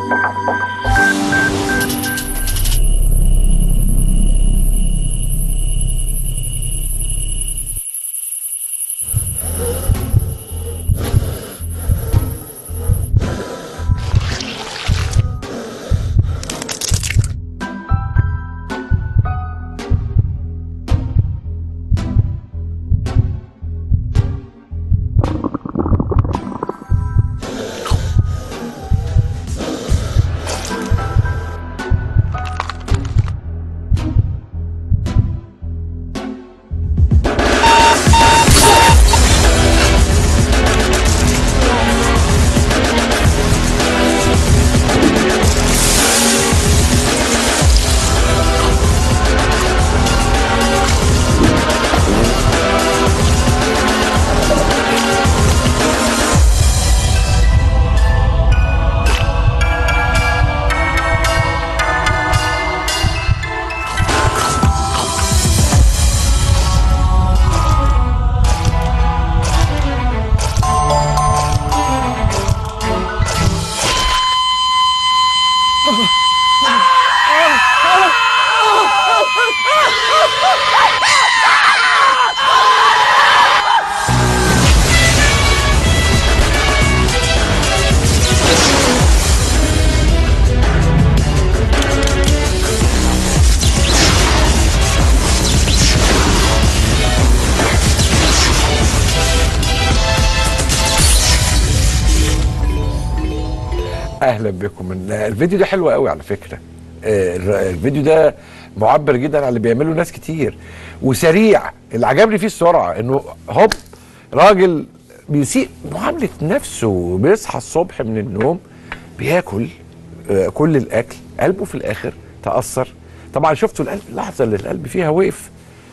اهلا بكم الفيديو ده حلو قوي على فكره آه، الر- الفيديو ده معبر جدا عن اللي بيعمله ناس كتير وسريع اللي عجبني فيه السرعه انه هوب راجل بيسيء معامله نفسه بيصحى الصبح من النوم بياكل آه، كل الاكل قلبه في الاخر تاثر طبعا شفتوا القلب اللحظه اللي القلب فيها وقف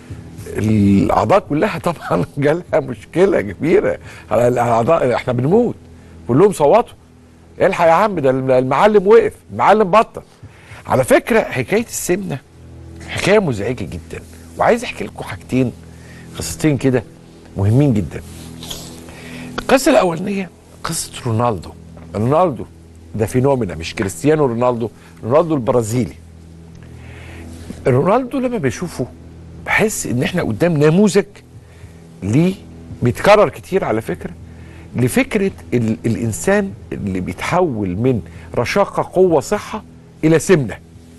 الاعضاء كلها طبعا جالها مشكله كبيره على الاعضاء احنا بنموت كلهم صوتوا الحق يا عم ده المعلم وقف المعلم بطل على فكره حكايه السمنه حكايه مزعجه جدا وعايز احكي لكم حاجتين قصتين كده مهمين جدا القصه الاولانيه قصه رونالدو رونالدو ده فينومينا مش كريستيانو رونالدو رونالدو البرازيلي رونالدو لما بشوفه بحس ان احنا قدام نموذج ليه بيتكرر كتير على فكره لفكره ال الانسان اللي بيتحول من رشاقه قوه صحه الى سمنه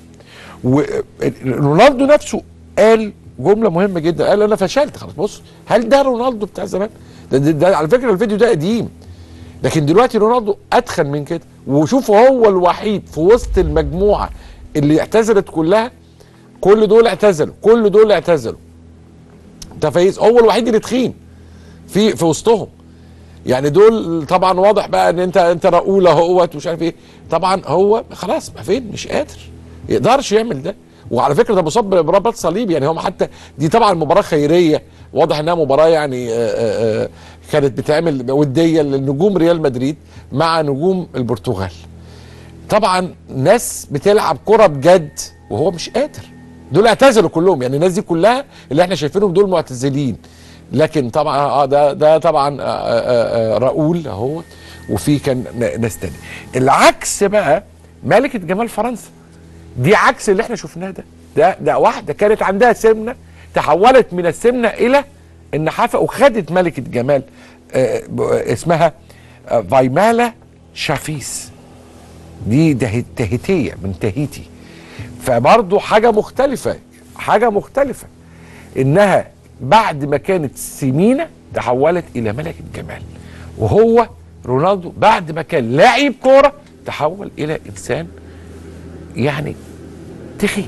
ورونالدو نفسه قال جمله مهمه جدا قال انا فشلت خلاص بص هل ده رونالدو بتاع زمان ده, ده, ده على فكره الفيديو ده قديم لكن دلوقتي رونالدو اتخن من كده وشوفوا هو الوحيد في وسط المجموعه اللي اعتزلت كلها كل دول اعتزلوا كل دول اعتزلوا انت فايز هو الوحيد اللي تخين في في وسطهم يعني دول طبعا واضح بقى ان انت انت رؤول اهوت ومش عارف ايه طبعا هو خلاص ما فين مش قادر يقدرش يعمل ده وعلى فكره ده مصاب برباط صليبي يعني هم حتى دي طبعا مباراه خيريه واضح انها مباراه يعني آآ آآ كانت بتعمل وديه لنجوم ريال مدريد مع نجوم البرتغال طبعا ناس بتلعب كره بجد وهو مش قادر دول اعتزلوا كلهم يعني الناس دي كلها اللي احنا شايفينهم دول معتزلين لكن طبعا اه ده ده طبعا آه آه آه راؤول اهو وفي كان ن- ناس تاني العكس بقى ملكه جمال فرنسا دي عكس اللي احنا شفناه ده ده ده واحده كانت عندها سمنه تحولت من السمنه الى النحافه وخدت ملكه جمال آه ب- اسمها آه فايمالا شافيس دي ده تهيتيه من تهيتي فبرضه حاجه مختلفه حاجه مختلفه انها بعد ما كانت سمينه تحولت الى ملكه جمال وهو رونالدو بعد ما كان لاعب كوره تحول الى انسان يعني تخين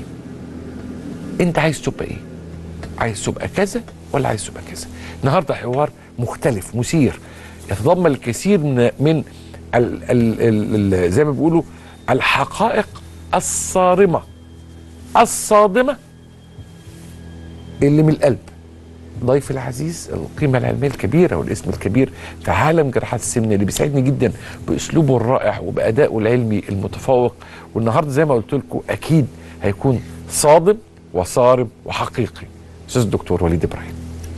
انت عايز تبقى ايه عايز تبقى كذا ولا عايز تبقى كذا النهارده حوار مختلف مثير يتضمن الكثير من من ال ال ال ال زي ما بيقولوا الحقائق الصارمه الصادمه اللي من القلب ضيف العزيز القيمة العلمية الكبيرة والاسم الكبير في عالم جراحات السمنة اللي بيساعدني جدا بأسلوبه الرائع وبأدائه العلمي المتفوق والنهاردة زي ما قلت لكم أكيد هيكون صادم وصارم وحقيقي أستاذ الدكتور وليد إبراهيم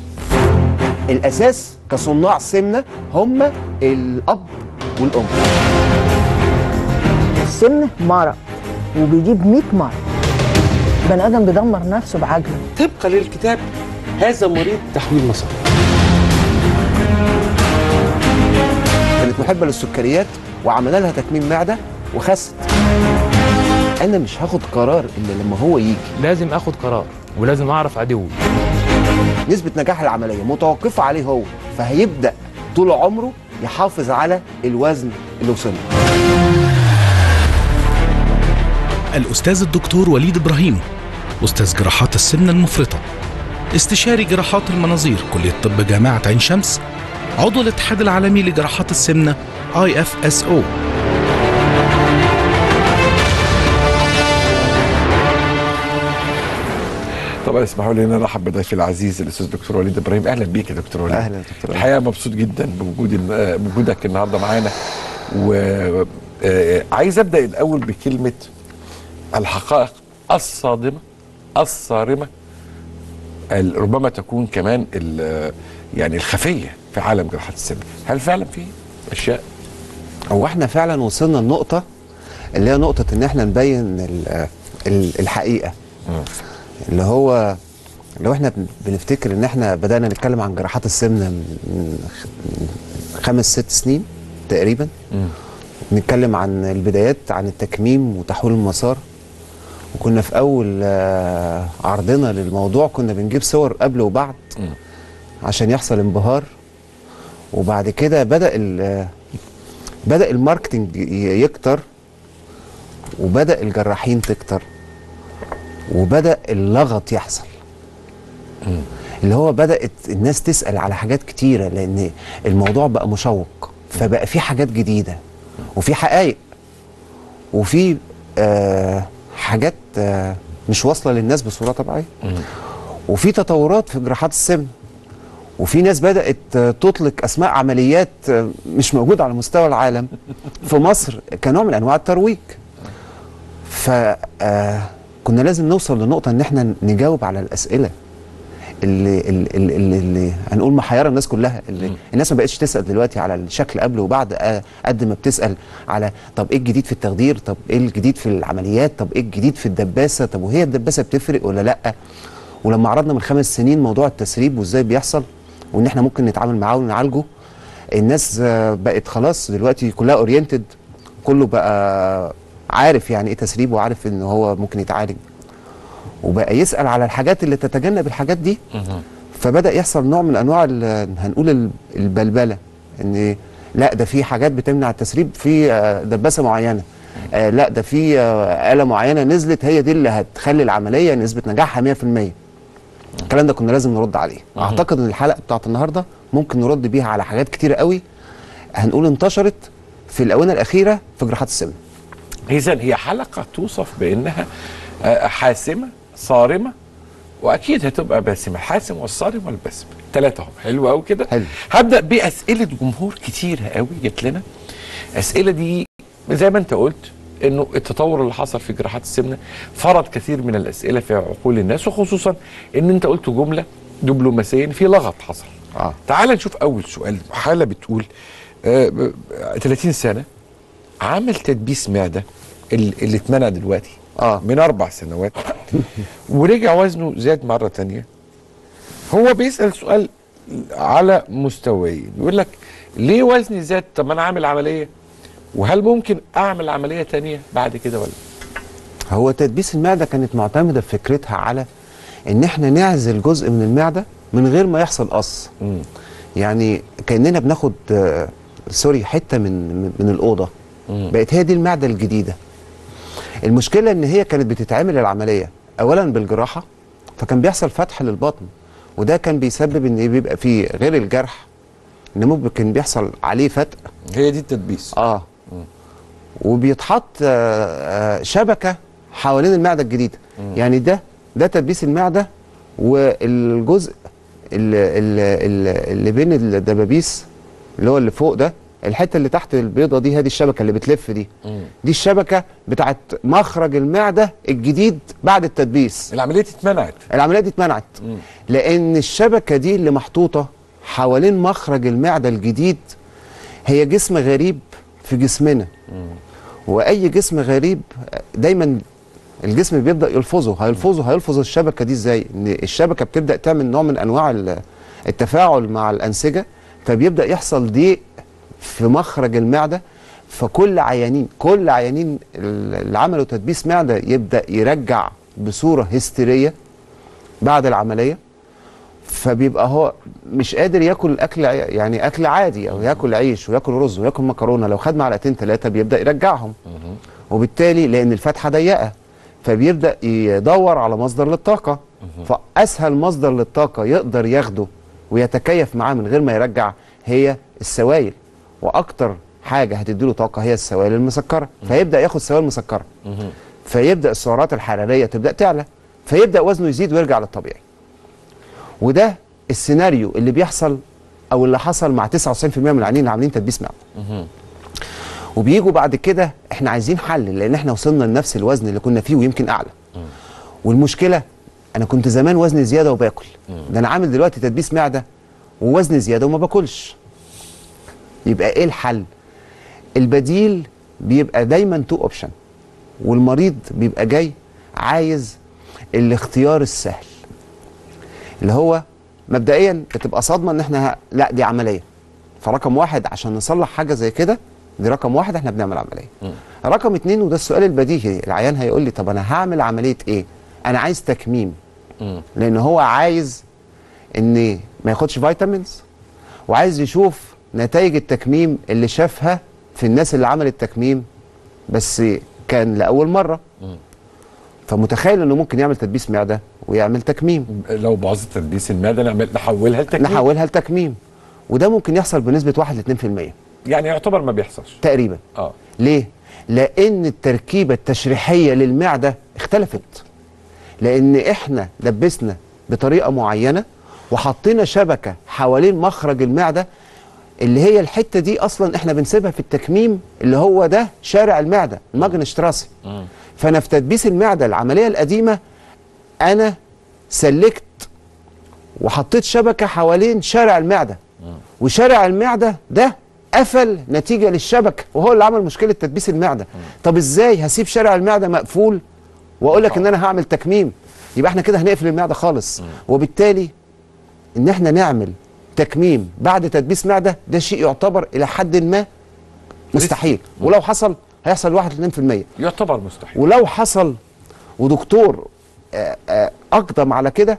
الاساس كصناع سمنه هم الاب والام السمنه مرض وبيجيب 100 مرض بني ادم بيدمر نفسه بعجله طبقا للكتاب هذا مريض تحويل مسار كانت محبه للسكريات وعملنا لها تكميم معده وخست انا مش هاخد قرار الا لما هو يجي لازم اخد قرار ولازم اعرف عدوي نسبه نجاح العمليه متوقفه عليه هو فهيبدا طول عمره يحافظ على الوزن اللي وصل له الأستاذ الدكتور وليد إبراهيم أستاذ جراحات السمنة المفرطة استشاري جراحات المناظير كلية طب جامعة عين شمس عضو الاتحاد العالمي لجراحات السمنة IFSO طبعا اسمحوا لي ان انا ارحب بضيفي العزيز الاستاذ دكتور وليد ابراهيم اهلا بيك يا دكتور وليد اهلا يا دكتور وليد. الحقيقه مبسوط جدا بوجود الن- بوجودك النهارده معانا وعايز ابدا الاول بكلمه الحقائق الصادمه الصارمه ال- ربما تكون كمان ال- يعني الخفيه في عالم جراحات السمنه هل فعلا في اشياء هو احنا فعلا وصلنا لنقطه اللي هي نقطه ان احنا نبين ال- ال- الحقيقه اللي هو لو احنا بن- بنفتكر ان احنا بدانا نتكلم عن جراحات السمنه من خ- من خمس ست سنين تقريبا نتكلم عن البدايات عن التكميم وتحويل المسار وكنا في اول آه، عرضنا للموضوع كنا بنجيب صور قبل وبعد عشان يحصل انبهار وبعد كده بدا ال- بدا الماركتنج ي- يكتر وبدا الجراحين تكتر وبدا اللغط يحصل اللي هو بدات الناس تسال على حاجات كتيره لان الموضوع بقى مشوق فبقى في حاجات جديده وفي حقائق وفي آه حاجات آه مش واصله للناس بصوره طبيعيه وفي تطورات في جراحات السمن وفي ناس بدات آه، تطلق اسماء عمليات آه، مش موجوده على مستوى العالم في مصر كنوع من انواع الترويج ف آه، كنا لازم نوصل لنقطه ان احنا نجاوب على الاسئله اللي اللي, اللي, اللي هنقول محيره الناس كلها اللي الناس ما بقتش تسال دلوقتي على الشكل قبل وبعد آه، قد ما بتسال على طب ايه الجديد في التخدير طب ايه الجديد في العمليات طب ايه الجديد في الدباسه طب وهي الدباسه بتفرق ولا لا ولما عرضنا من خمس سنين موضوع التسريب وازاي بيحصل وان احنا ممكن نتعامل معاه ونعالجه الناس آه، بقت خلاص دلوقتي كلها اورينتد كله بقى عارف يعني ايه تسريب وعارف ان هو ممكن يتعالج وبقى يسال على الحاجات اللي تتجنب الحاجات دي فبدا يحصل نوع من انواع ال- هنقول ال- البلبله ان لا ده في حاجات بتمنع التسريب في آه، دباسه معينه آه لا ده في آه، آلة معينة نزلت هي دي اللي هتخلي العملية نسبة نجاحها 100% الكلام ده كنا لازم نرد عليه اعتقد ان الحلقة بتاعت النهاردة ممكن نرد بيها على حاجات كتيرة قوي هنقول انتشرت في الآونة الأخيرة في جراحات السمنة اذا هي حلقه توصف بانها آه، حاسمه صارمه واكيد هتبقى باسمه الحاسم والصارم والباسم ثلاثه هم حلو قوي كده حلو. هبدا باسئله جمهور كتير قوي جت لنا الاسئله دي زي ما انت قلت انه التطور اللي حصل في جراحات السمنه فرض كثير من الاسئله في عقول الناس وخصوصا ان انت قلت جمله دبلوماسيا في لغط حصل آه. تعال نشوف اول سؤال حاله بتقول آه ب- 30 سنه عمل تدبيس معده ال- اللي اتمنع دلوقتي آه. من اربع سنوات ورجع وزنه زاد مره تانية هو بيسال سؤال على مستويين يقول لك ليه وزني زاد طب ما انا عامل عمليه وهل ممكن اعمل عمليه تانية بعد كده ولا هو تدبيس المعدة كانت معتمدة في فكرتها على ان احنا نعزل جزء من المعدة من غير ما يحصل قص يعني كأننا بناخد آه، سوري حتة من من- من الأوضة بقت هي دي المعدة الجديدة المشكلة ان هي كانت بتتعمل العملية اولا بالجراحة فكان بيحصل فتح للبطن وده كان بيسبب ان بيبقى فيه غير الجرح ان ممكن بيحصل عليه فتق هي دي التدبيس اه وبيتحط آه، آه، شبكه حوالين المعده الجديده يعني ده ده تدبيس المعده والجزء اللي, اللي, اللي بين الدبابيس اللي هو اللي فوق ده الحته اللي تحت البيضه دي هذه الشبكه اللي بتلف دي دي الشبكه بتاعت مخرج المعده الجديد بعد التدبيس العمليه دي اتمنعت العمليه دي اتمنعت لان الشبكه دي اللي محطوطه حوالين مخرج المعده الجديد هي جسم غريب في جسمنا واي جسم غريب دايما الجسم بيبدا يلفظه هيلفظه هيلفظ الشبكه دي ازاي ان الشبكه بتبدا تعمل نوع من انواع ال- التفاعل مع الانسجه فبيبدا يحصل ضيق في مخرج المعده فكل عيانين كل عيانين اللي عملوا تدبيس معده يبدا يرجع بصوره هستيريه بعد العمليه فبيبقى هو مش قادر ياكل اكل ع- يعني اكل عادي او ياكل عيش وياكل رز وياكل مكرونه لو خد معلقتين ثلاثه بيبدا يرجعهم وبالتالي لان الفتحه ضيقه فبيبدا يدور على مصدر للطاقه فاسهل مصدر للطاقه يقدر ياخده ويتكيف معاه من غير ما يرجع هي السوائل واكتر حاجه هتديله طاقه هي السوائل المسكره فيبدا ياخد سوائل مسكره فيبدا السعرات الحراريه تبدا تعلى فيبدا وزنه يزيد ويرجع للطبيعي وده السيناريو اللي بيحصل او اللي حصل مع 99% من العيانين اللي عاملين تدبيس معده وبيجوا بعد كده احنا عايزين حل لان احنا وصلنا لنفس الوزن اللي كنا فيه ويمكن اعلى والمشكله انا كنت زمان وزني زياده وباكل ده انا عامل دلوقتي تدبيس معده ووزني زياده وما باكلش يبقى ايه الحل البديل بيبقى دايما تو اوبشن والمريض بيبقى جاي عايز الاختيار السهل اللي هو مبدئيا بتبقى صدمه ان احنا ه- لا دي عمليه فرقم واحد عشان نصلح حاجه زي كده دي رقم واحد احنا بنعمل عمليه رقم اتنين وده السؤال البديهي العيان هيقول لي طب انا هعمل عمليه ايه انا عايز تكميم لان هو عايز ان ما ياخدش فيتامينز وعايز يشوف نتائج التكميم اللي شافها في الناس اللي عملت تكميم بس كان لاول مره فمتخيل انه ممكن يعمل تدبيس معده ويعمل تكميم لو باظت تدبيس المعده نعمل نحولها لتكميم نحولها لتكميم وده ممكن يحصل بنسبه 1 ل 2% يعني يعتبر ما بيحصلش تقريبا اه ليه؟ لأن التركيبة التشريحية للمعدة اختلفت لأن إحنا لبسنا بطريقة معينة وحطينا شبكة حوالين مخرج المعدة اللي هي الحتة دي أصلا إحنا بنسيبها في التكميم اللي هو ده شارع المعدة الماجن شتراسي فأنا في تدبيس المعدة العملية القديمة أنا سلكت وحطيت شبكة حوالين شارع المعدة وشارع المعدة ده قفل نتيجة للشبكة وهو اللي عمل مشكلة تدبيس المعدة طب ازاي هسيب شارع المعدة مقفول واقول لك ان انا هعمل تكميم يبقى احنا كده هنقفل المعدة خالص وبالتالي ان احنا نعمل تكميم بعد تدبيس معدة ده شيء يعتبر الى حد ما مستحيل ولو حصل هيحصل 1 2% يعتبر مستحيل ولو حصل ودكتور آه، آه، اقدم على كده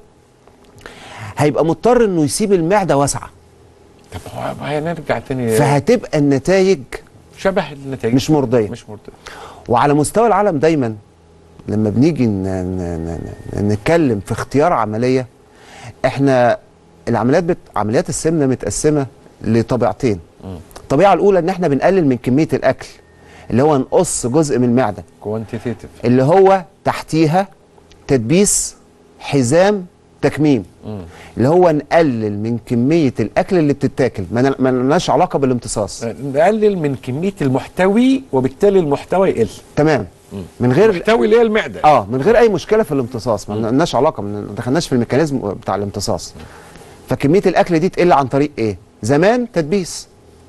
هيبقى مضطر انه يسيب المعده واسعه طب هو هنرجع تاني فهتبقى النتائج شبه النتائج مش مرضيه مش مرضيه وعلى مستوى العالم دايما لما بنيجي ن- ن- ن- نتكلم في اختيار عمليه احنا العمليات بت... عمليات السمنه متقسمه لطبيعتين الطبيعه الاولى ان احنا بنقلل من كميه الاكل اللي هو نقص جزء من المعده كوانتيتيف اللي هو تحتيها تدبيس حزام تكميم اللي هو نقلل من كميه الاكل اللي بتتاكل ما ن- ما لناش علاقه بالامتصاص نقلل من كميه المحتوي وبالتالي المحتوى يقل تمام من غير المحتوي اللي هي المعده اه من غير اي مشكله في الامتصاص ما لناش علاقه ما دخلناش في الميكانيزم بتاع الامتصاص فكميه الاكل دي تقل عن طريق ايه زمان تدبيس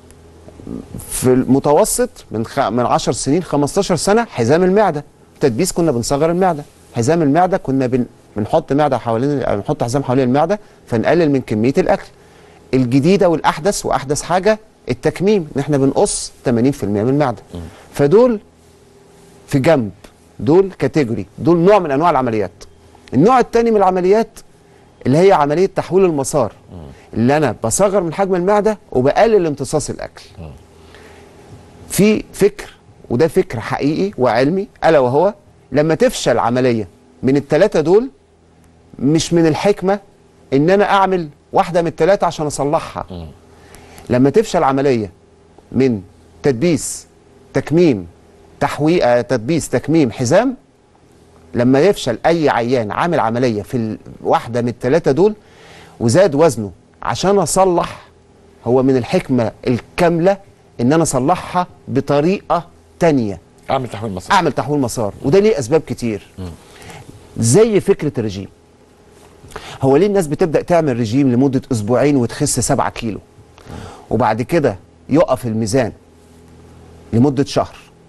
في المتوسط من خ... من 10 سنين 15 سنه حزام المعده تدبيس كنا بنصغر المعده حزام المعده كنا بن... بنحط معده حوالين بنحط حزام حوالين المعده فنقلل من كميه الاكل الجديده والاحدث واحدث حاجه التكميم ان احنا بنقص 80% من المعده فدول في جنب دول كاتيجوري دول نوع من انواع العمليات النوع الثاني من العمليات اللي هي عمليه تحويل المسار اللي انا بصغر من حجم المعده وبقلل امتصاص الاكل في فكر وده فكر حقيقي وعلمي الا وهو لما تفشل عمليه من الثلاثه دول مش من الحكمه ان انا اعمل واحده من الثلاثه عشان اصلحها لما تفشل عمليه من تدبيس تكميم تحويل آه، تدبيس تكميم حزام لما يفشل اي عيان عامل عمليه في ال- واحده من الثلاثه دول وزاد وزنه عشان اصلح هو من الحكمه الكامله ان انا اصلحها بطريقه تانية اعمل تحويل مسار اعمل تحويل مسار وده ليه اسباب كتير زي فكره الرجيم هو ليه الناس بتبدا تعمل رجيم لمده اسبوعين وتخس 7 كيلو وبعد كده يقف الميزان لمده شهر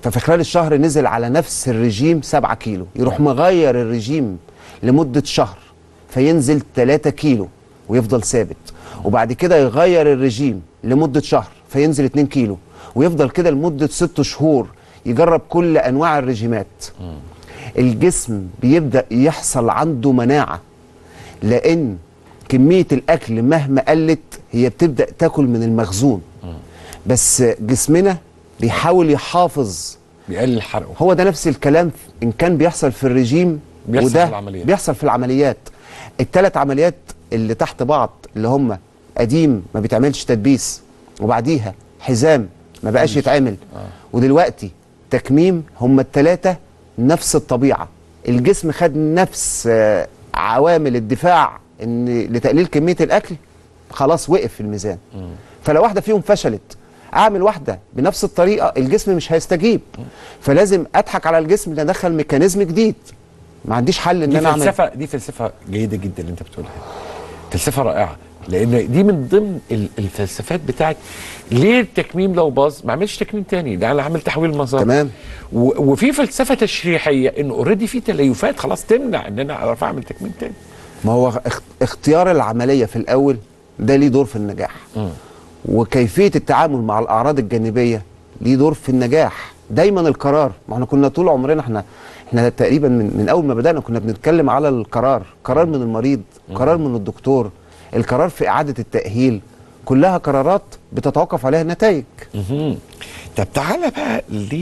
ففي خلال الشهر نزل على نفس الرجيم 7 كيلو يروح مغير الرجيم لمدة شهر فينزل 3 كيلو ويفضل ثابت وبعد كده يغير الرجيم لمدة شهر فينزل 2 كيلو ويفضل كده لمدة 6 شهور يجرب كل أنواع الرجيمات الجسم بيبدأ يحصل عنده مناعة لأن كمية الأكل مهما قلت هي بتبدأ تاكل من المخزون بس جسمنا بيحاول يحافظ بيقلل حرقه هو ده نفس الكلام ان كان بيحصل في الرجيم بيحصل وده في العمليات. بيحصل في العمليات الثلاث عمليات اللي تحت بعض اللي هم قديم ما بيتعملش تدبيس وبعديها حزام ما بقاش يتعمل ودلوقتي تكميم هم الثلاثه نفس الطبيعه الجسم خد نفس آه، عوامل الدفاع ان لتقليل كميه الاكل خلاص وقف في الميزان فلو واحده فيهم فشلت اعمل واحده بنفس الطريقه الجسم مش هيستجيب فلازم اضحك على الجسم ندخل ميكانيزم جديد ما عنديش حل ان دي انا اعمل فلسفه دي فلسفه جيده جدا اللي انت بتقولها فلسفه رائعه لان دي من ضمن ال- الفلسفات بتاعت ليه التكميم لو باظ ما اعملش تكميم تاني ده انا عامل تحويل مسار تمام. و- وفي فلسفه تشريحيه ان اوريدي في تليفات خلاص تمنع ان انا اعرف اعمل تكميم تاني ما هو اخ- اختيار العمليه في الاول ده ليه دور في النجاح وكيفيه التعامل مع الاعراض الجانبيه ليه دور في النجاح دايما القرار ما احنا كنا طول عمرنا احنا احنا تقريبا من, من اول ما بدانا كنا بنتكلم على القرار قرار من المريض قرار من الدكتور القرار في اعاده التاهيل كلها قرارات بتتوقف عليها النتائج مهم. طب تعالى بقى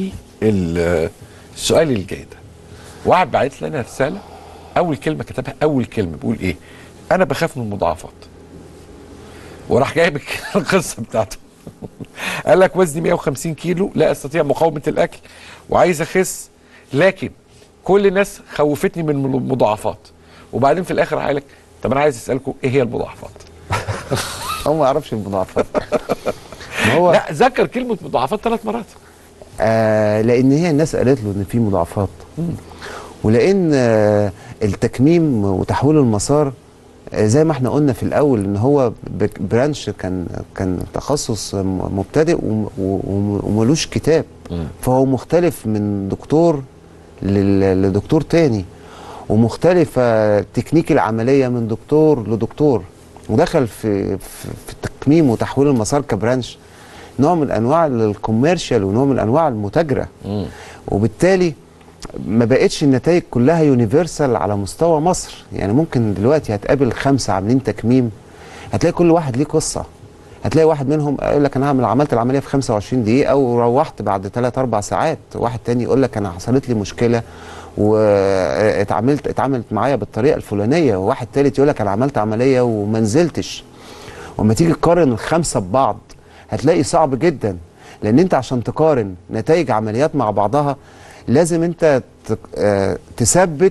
للسؤال الجاي ده واحد بعت لنا رساله اول كلمه كتبها اول كلمه بيقول ايه انا بخاف من المضاعفات وراح جايب القصه بتاعته قال لك وزني 150 كيلو لا استطيع مقاومه الاكل وعايز اخس لكن كل الناس خوفتني من المضاعفات وبعدين في الاخر قال لك طب انا عايز اسالكم ايه هي المضاعفات هو ما يعرفش المضاعفات ما هو لا ذكر كلمه مضاعفات ثلاث مرات آه لان هي الناس قالت له ان في مضاعفات ولان آه التكميم وتحويل المسار آه زي ما احنا قلنا في الاول ان هو ب- برانش كان كان تخصص م- مبتدئ وم- وم- وملوش كتاب فهو مختلف من دكتور لل- لدكتور تاني ومختلف آه، تكنيك العمليه من دكتور لدكتور ودخل في في, في التكميم وتحويل المسار كبرانش نوع من انواع الكوميرشال ونوع من انواع المتاجره وبالتالي ما بقتش النتائج كلها يونيفرسال على مستوى مصر يعني ممكن دلوقتي هتقابل خمسه عاملين تكميم هتلاقي كل واحد ليه قصه هتلاقي واحد منهم يقول لك انا هعمل عملت العمليه في 25 دقيقه وروحت بعد 3 4 ساعات واحد تاني يقول لك انا حصلت لي مشكله واتعاملت اتعاملت معايا بالطريقه الفلانيه وواحد تالت يقول لك انا عملت عمليه وما نزلتش وما تيجي تقارن الخمسه ببعض هتلاقي صعب جدا لان انت عشان تقارن نتائج عمليات مع بعضها لازم انت ت- آه، تثبت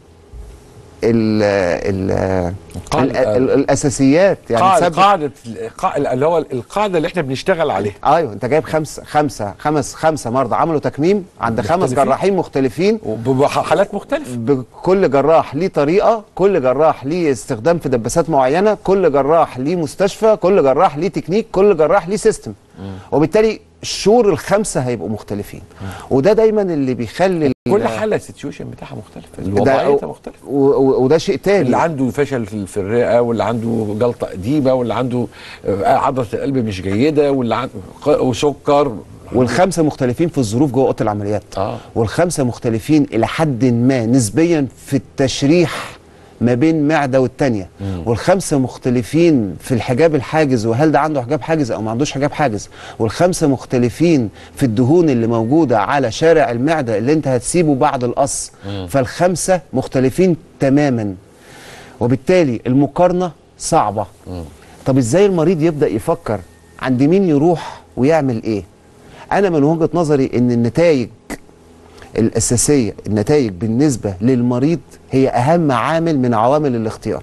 ال ال القاعدة. ال- ال- الاساسيات يعني قاعدة تثبت قاعدة القا- اللي هو القاعدة اللي احنا بنشتغل عليها ايوه انت جايب خمسه خمسه خمس خمسه مرضى عملوا تكميم عند خمس مختلفين. جراحين مختلفين وبحالات مختلفة بكل جراح ليه طريقه كل جراح ليه استخدام في دباسات معينه كل جراح ليه مستشفى كل جراح ليه تكنيك كل جراح ليه سيستم وبالتالي الشهور الخمسه هيبقوا مختلفين وده دايما اللي بيخلي كل حالة السيتويشن بتاعها مختلفة ده وضعيتها مختلفة و- و- وده شيء تاني اللي عنده فشل في في الرئة واللي عنده جلطة قديمة واللي عنده آه، عضلة القلب مش جيدة واللي عنده ق- وسكر والخمسه مختلفين في الظروف جوه اوضه العمليات آه. والخمسه مختلفين الى حد ما نسبيا في التشريح ما بين معده والتانيه والخمسه مختلفين في الحجاب الحاجز وهل ده عنده حجاب حاجز او ما عندوش حجاب حاجز والخمسه مختلفين في الدهون اللي موجوده على شارع المعده اللي انت هتسيبه بعد القص فالخمسه مختلفين تماما وبالتالي المقارنه صعبه طب ازاي المريض يبدا يفكر عند مين يروح ويعمل ايه انا من وجهه نظري ان النتائج الاساسيه النتائج بالنسبه للمريض هي اهم عامل من عوامل الاختيار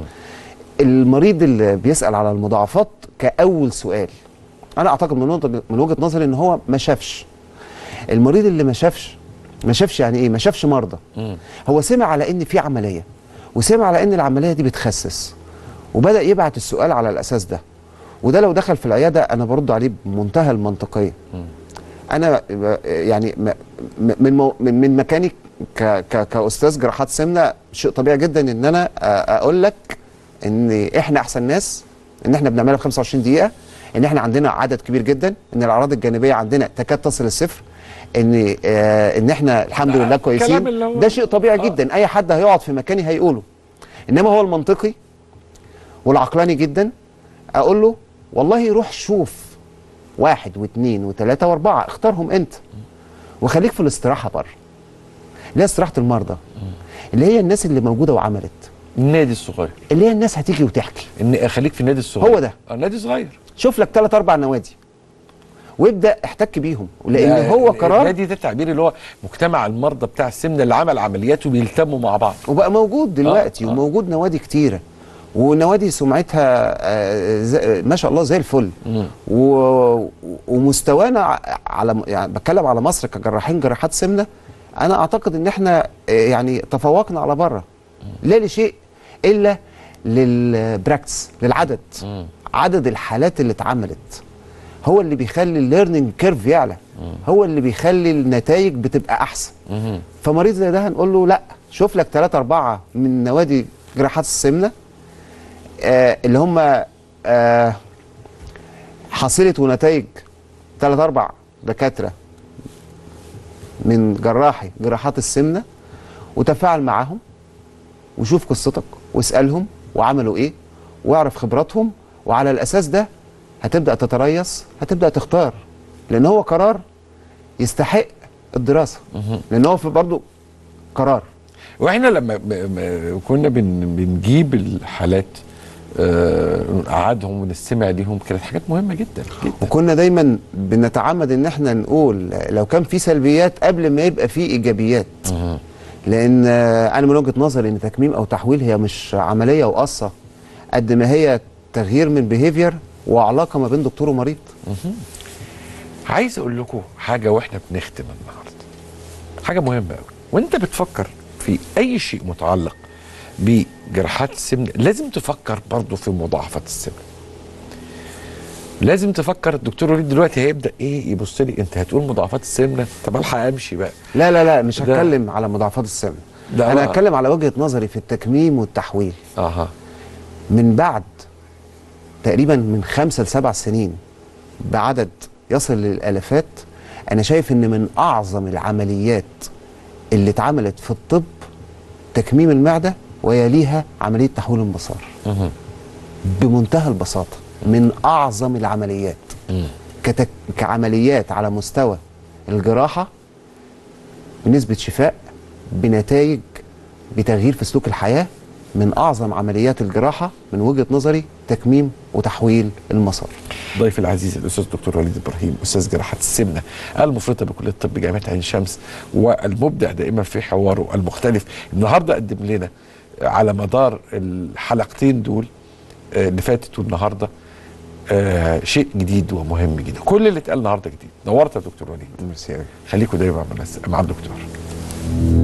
المريض اللي بيسال على المضاعفات كاول سؤال انا اعتقد من وجهة- من وجهه نظري ان هو ما شافش المريض اللي ما شافش ما شافش يعني ايه ما شافش مرضى هو سمع على ان في عمليه وسمع على ان العمليه دي بتخسس وبدا يبعت السؤال على الاساس ده وده لو دخل في العياده انا برد عليه بمنتهى المنطقيه انا ب- يعني م- م- من مو- من من مكاني ك ك كاستاذ جراحات سمنه شيء طبيعي جدا ان انا أ- اقول لك ان احنا احسن ناس ان احنا بنعملها في 25 دقيقه ان احنا عندنا عدد كبير جدا ان الاعراض الجانبيه عندنا تكاد تصل الصفر ان آه ان احنا الحمد ده لله الكلام كويسين اللي هو- ده شيء طبيعي آه. جدا اي حد هيقعد في مكاني هيقوله انما هو المنطقي والعقلاني جدا اقول له والله روح شوف واحد واثنين وثلاثة واربعة اختارهم انت وخليك في الاستراحة بره اللي هي استراحة المرضى اللي هي الناس اللي موجودة وعملت النادي الصغير اللي هي الناس هتيجي وتحكي ان خليك في النادي الصغير هو ده. آه، نادي صغير شوف لك ثلاث اربع نوادي وابدا احتك بيهم لان يعني هو قرار النادي ده التعبير اللي هو مجتمع المرضى بتاع السمنه اللي عمل عمليات وبيلتموا مع بعض وبقى موجود دلوقتي آه. وموجود نوادي كتيره ونوادي سمعتها آه، زي- ما شاء الله زي الفل و- ومستوانا ع- على يعني بتكلم على مصر كجراحين جراحات سمنه انا اعتقد ان احنا آه، يعني تفوقنا على بره لا لشيء الا للبراكتس للعدد عدد الحالات اللي اتعملت هو اللي بيخلي الليرنينج كيرف يعلى هو اللي بيخلي النتائج بتبقى احسن فمريض زي ده هنقول له لا شوف لك ثلاثة أربعة من نوادي جراحات السمنة آه اللي هم آه حصيلة ونتائج ثلاث أربع دكاترة من جراحي جراحات السمنة وتفاعل معاهم وشوف قصتك واسألهم وعملوا إيه واعرف خبراتهم وعلى الأساس ده هتبدأ تتريث هتبدأ تختار لأن هو قرار يستحق الدراسة لأن هو في برضه قرار واحنا لما ب- ب- كنا بن بنجيب الحالات آه، نقعدهم ونستمع ليهم كانت حاجات مهمه جدا جدا وكنا دايما بنتعمد ان احنا نقول لو كان في سلبيات قبل ما يبقى في ايجابيات لان آه، انا من وجهه نظري ان تكميم او تحويل هي مش عمليه وقصه قد ما هي تغيير من بيهيفير وعلاقه ما بين دكتور ومريض عايز اقول لكم حاجه واحنا بنختم النهارده حاجه مهمه قوي وانت بتفكر في اي شيء متعلق بجراحات السمنه لازم تفكر برضه في مضاعفات السمنه لازم تفكر الدكتور وليد دلوقتي هيبدا ايه يبص لي انت هتقول مضاعفات السمنه طب الحق امشي بقى لا لا لا مش ده- هتكلم على مضاعفات السمنه ده انا بقى- هتكلم على وجهه نظري في التكميم والتحويل اها من بعد تقريبا من خمسة لسبع سنين بعدد يصل للالافات انا شايف ان من اعظم العمليات اللي اتعملت في الطب تكميم المعده ويليها عمليه تحويل المسار بمنتهى البساطه من اعظم العمليات كتك... كعمليات على مستوى الجراحه بنسبه شفاء بنتائج بتغيير في سلوك الحياه من اعظم عمليات الجراحه من وجهه نظري تكميم وتحويل المسار ضيفي العزيز الاستاذ دكتور وليد ابراهيم استاذ جراحات السمنه المفرطه بكليه الطب جامعه عين شمس والمبدع دائما في حواره المختلف النهارده قدم لنا على مدار الحلقتين دول آه، اللي فاتت والنهارده آه شيء جديد ومهم جدا كل اللي اتقال النهارده جديد نورت يا دكتور وليد ميرسي خليكم دايما مع الناس- مع الدكتور